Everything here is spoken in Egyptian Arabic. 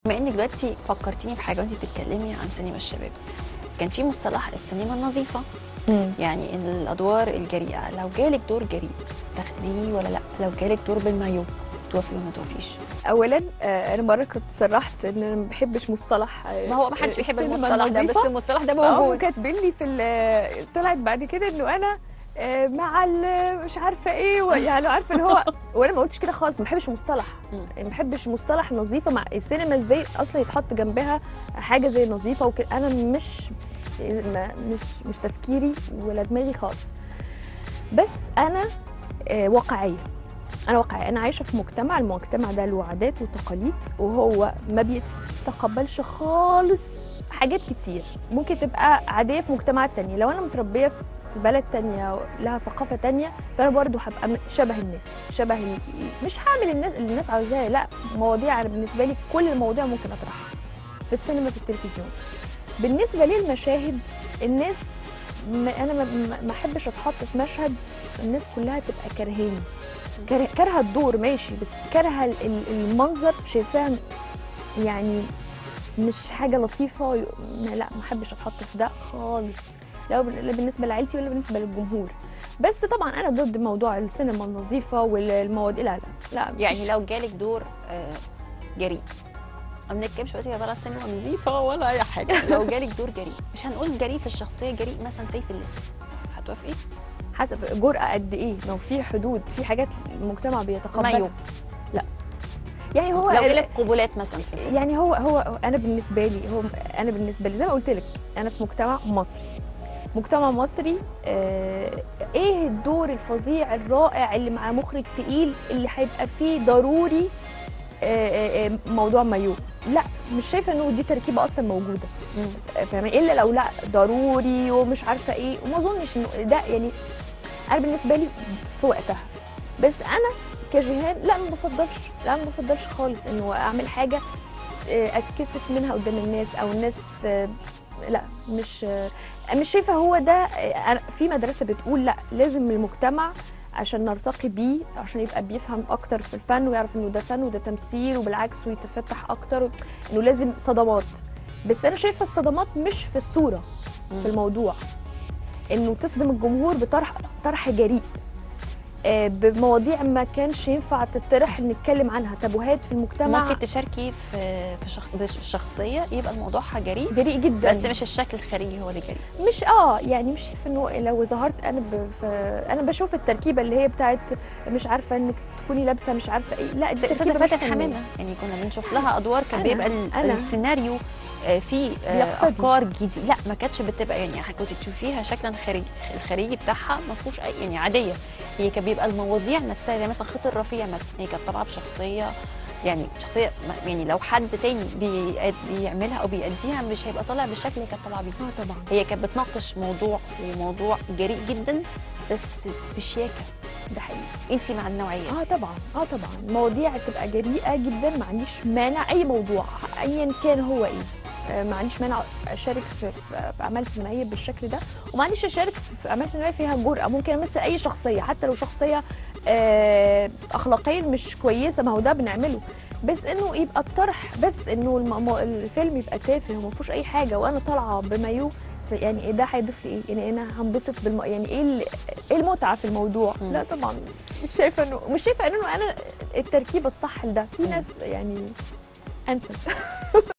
بما انك دلوقتي فكرتيني بحاجه وانت بتتكلمي عن سينما الشباب كان في مصطلح السينما النظيفه يعني ان الادوار الجريئه لو جالك دور جريء تاخديه ولا لا لو جالك دور بالمايو توافقي ولا ما توافقيش اولا آه، انا مره كنت صرحت ان انا ما بحبش مصطلح آه، ما هو ما حدش بيحب السينما المصطلح ده بس النظيفة. المصطلح ده اه موجود وكاتبين لي في ال- طلعت بعد كده انه انا آه، مع ال- مش عارفه ايه و- يعني عارفه اللي هو وانا ما قلتش كده خالص ما بحبش مصطلح مم. ما بحبش مصطلح نظيفه مع السينما ازاي اصلا يتحط جنبها حاجه زي نظيفه وكده انا مش ما مش مش تفكيري ولا دماغي خالص بس انا آه، واقعيه انا واقعيه انا عايشه في مجتمع المجتمع ده له عادات وتقاليد وهو ما بيتقبلش خالص حاجات كتير ممكن تبقى عاديه في مجتمعات تانية لو انا متربيه في بلد تانية لها ثقافه تانية فانا برضو هبقى م- شبه الناس شبه ال... مش هعمل الناس اللي الناس عاوزاها لا مواضيع انا بالنسبه لي كل المواضيع ممكن اطرحها في السينما في التلفزيون بالنسبه للمشاهد الناس ما انا ما- ما ما احبش اتحط في مشهد الناس كلها تبقى كارهاني كاره- كارهه الدور ماشي بس كارهه ال- ال- المنظر شايفاها يعني مش حاجه لطيفه ي- ما- لا ما احبش اتحط في ده خالص لا بال- لا بالنسبه لعيلتي ولا بالنسبه للجمهور بس طبعا انا ضد موضوع السينما النظيفه والمواضيع لا لا لا يعني مش- لو جالك دور آه، جريء ما بنتكلمش دلوقتي ولا سينما نظيفه ولا اي حاجه لو جالك دور جريء مش هنقول جريء في الشخصيه جريء مثلا زي في اللبس هتوافقي حسب جرأة قد ايه ما هو في حدود في حاجات المجتمع بيتقبلها مايو يعني هو لو جالك قبولات مثلا في الفيلم. يعني هو هو انا بالنسبه لي هو انا بالنسبه لي زي ما قلت لك انا في مجتمع مصري مجتمع مصري آه ايه الدور الفظيع الرائع اللي مع مخرج تقيل اللي هيبقى فيه ضروري آه آه آه، موضوع مايو لا مش شايفه انه دي تركيبه اصلا موجوده مم. فاهمه الا لو لا ضروري ومش عارفه ايه وما اظنش انه ده يعني انا بالنسبه لي في وقتها بس انا كجيهان لا ما بفضلش لا ما بفضلش خالص انه اعمل حاجه آه، اتكسف منها قدام الناس او الناس آه، لا مش آه، مش شايفه هو ده آه، أنا- في مدرسه بتقول لا لازم المجتمع عشان نرتقي بيه عشان يبقى بيفهم اكتر في الفن ويعرف انه ده فن وده تمثيل وبالعكس ويتفتح اكتر انه لازم صدمات بس انا شايفه الصدمات مش في الصوره مم. في الموضوع انه تصدم الجمهور بطرح طرح جريء آه، بمواضيع ما كانش ينفع تطرح نتكلم عنها تابوهات في المجتمع ممكن تشاركي في في شخ... بشخصيه يبقى الموضوع جريء جريء جدا بس مش الشكل الخارجي هو اللي جريء مش اه يعني مش شايفه انه لو ظهرت انا ب... ف... انا بشوف التركيبه اللي هي بتاعت مش عارفه انك تكوني لابسه مش عارفه ايه لا دي زي استاذه تركيبه مش فاتن فنية. حمامه يعني كنا بنشوف لها ادوار كان أنا- بيبقى ال- أنا. السيناريو آه، فيه آه، يقتضي. افكار جديده لا ما كانتش بتبقى يعني كنت تشوفيها شكلا خارجي الخارجي بتاعها ما فيهوش اي يعني عاديه هي كان بيبقى المواضيع نفسها زي مثلا خط الرفيع مثلا هي كانت طالعه بشخصيه يعني شخصيه ما- يعني لو حد تاني بي- بيعملها او بيأديها مش هيبقى طالع بالشكل اللي كانت طالعه بيه اه طبعا هي كانت بتناقش موضوع وموضوع جريء جدا بس بشياكه ده حقيقي انت مع النوعيه اه دي طبعا اه طبعا مواضيع تبقى جريئه جدا ما عنديش مانع اي موضوع ايا كان هو ايه آه، ما عنديش مانع اشارك في, في, في اعمال سينمائيه بالشكل ده وما عنديش اشارك في- في اعمال سينمائيه فيها جرأه ممكن امثل اي شخصيه حتى لو شخصيه آه، اخلاقيا مش كويسه ما هو ده بنعمله بس انه يبقى الطرح بس انه الم- م- الفيلم يبقى تافه وما فيهوش اي حاجه وانا طالعه بمايو ف- يعني إيه ده هيضيف لي ايه؟ يعني انا هنبسط بالم... يعني ايه ال- ايه المتعه في الموضوع؟ مم. لا طبعا مش شايفه انه مش شايفه انه انا التركيبه الصح لده، في مم. ناس يعني انسب